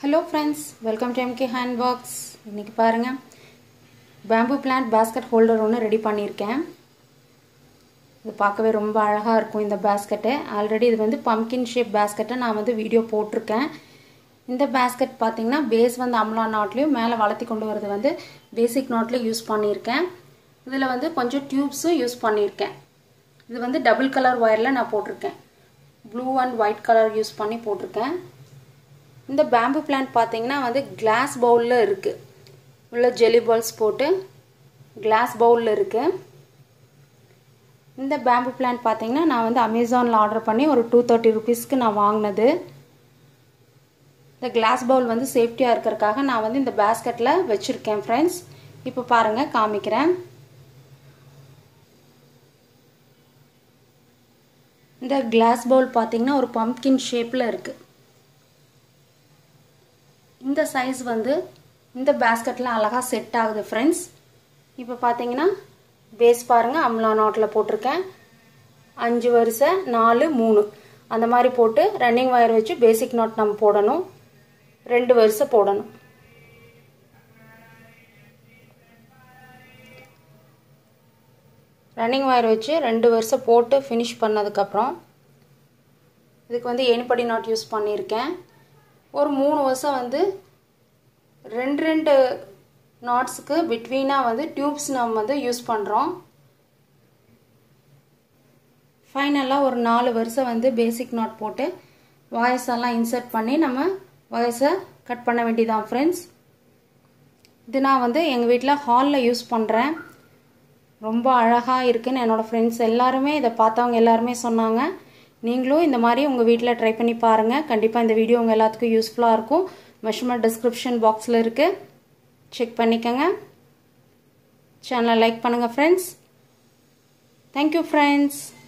hello friends welcome to MK hand box இன்றைக்கி பாருங்கள் bamboo plant basket holder ஒன்று ready பண்ணியிருக்கேன் இது பார்க்கவே ரொம்ப அழகாக இருக்கும் இந்த பேஸ்கெட்டு ஆல்ரெடி இது வந்து பம்கின் ஷேப் பேஸ்கெட்டை நான் வந்து வீடியோ போட்டிருக்கேன் இந்த பேஸ்கெட் பார்த்தீங்கன்னா பேஸ் வந்து அம்லா நாட்லேயும் மேலே வளர்த்தி கொண்டு வரது வந்து பேசிக் நாட்லேயும் யூஸ் பண்ணியிருக்கேன் இதில் வந்து கொஞ்சம் டியூப்ஸும் யூஸ் பண்ணியிருக்கேன் இது வந்து டபுள் கலர் ஒயரில் நான் போட்டிருக்கேன் blue and white colour use பண்ணி போட்டிருக்கேன் இந்த பேம்பு பிளான்ட் பார்த்தீங்கன்னா வந்து கிளாஸ் பவுலில் இருக்குது உள்ள ஜெலி பால்ஸ் போட்டு கிளாஸ் பவுலில் இருக்குது இந்த பேம்பு பிளான்ட் பார்த்தீங்கன்னா நான் வந்து அமேசானில் ஆர்டர் பண்ணி ஒரு டூ தேர்ட்டி ருபீஸ்க்கு நான் வாங்கினது இந்த கிளாஸ் பவுல் வந்து சேஃப்டியாக இருக்கிறதுக்காக நான் வந்து இந்த பேஸ்கெட்டில் வச்சுருக்கேன் ஃப்ரெண்ட்ஸ் இப்போ பாருங்கள் காமிக்கிறேன் இந்த கிளாஸ் பவுல் பார்த்தீங்கன்னா ஒரு பம்ப்கின் ஷேப்பில் இருக்குது இந்த சைஸ் வந்து இந்த பேஸ்கெட்டில் அழகாக செட் ஆகுது ஃப்ரெண்ட்ஸ் இப்போ பார்த்தீங்கன்னா பேஸ் பாருங்கள் அம்லா நாட்டில் போட்டிருக்கேன் அஞ்சு வரிசை நாலு மூணு அந்த மாதிரி போட்டு ரன்னிங் ஒயர் வச்சு பேசிக் நாட் நம்ம போடணும் ரெண்டு வரிசை போடணும் ரன்னிங் ஒயர் வச்சு ரெண்டு வருஷம் போட்டு ஃபினிஷ் பண்ணதுக்கப்புறம் இதுக்கு வந்து ஏணிப்படி நாட் யூஸ் பண்ணியிருக்கேன் ஒரு மூணு வருஷம் வந்து ரெண்டு ரெண்டு நாட்ஸுக்கு பிட்வீனாக வந்து டியூப்ஸ் நம்ம வந்து யூஸ் பண்ணுறோம் ஃபைனலாக ஒரு நாலு வருஷம் வந்து பேசிக் நாட் போட்டு வாய்ஸ் எல்லாம் இன்சர்ட் பண்ணி நம்ம வாய்ஸை கட் பண்ண வேண்டியதான் ஃப்ரெண்ட்ஸ் இது நான் வந்து எங்கள் வீட்டில் ஹாலில் யூஸ் பண்ணுறேன் ரொம்ப அழகாக இருக்குன்னு என்னோடய ஃப்ரெண்ட்ஸ் எல்லாருமே இதை பார்த்தவங்க எல்லாருமே சொன்னாங்க நீங்களும் இந்த மாதிரி உங்கள் வீட்டில் ட்ரை பண்ணி பாருங்கள் கண்டிப்பாக இந்த வீடியோ உங்கள் எல்லாத்துக்கும் யூஸ்ஃபுல்லாக இருக்கும் மெஷர்மெண்ட் டிஸ்கிரிப்ஷன் பாக்ஸில் இருக்குது செக் பண்ணிக்கோங்க சேனலை லைக் பண்ணுங்கள் ஃப்ரெண்ட்ஸ் தேங்க்யூ ஃப்ரெண்ட்ஸ்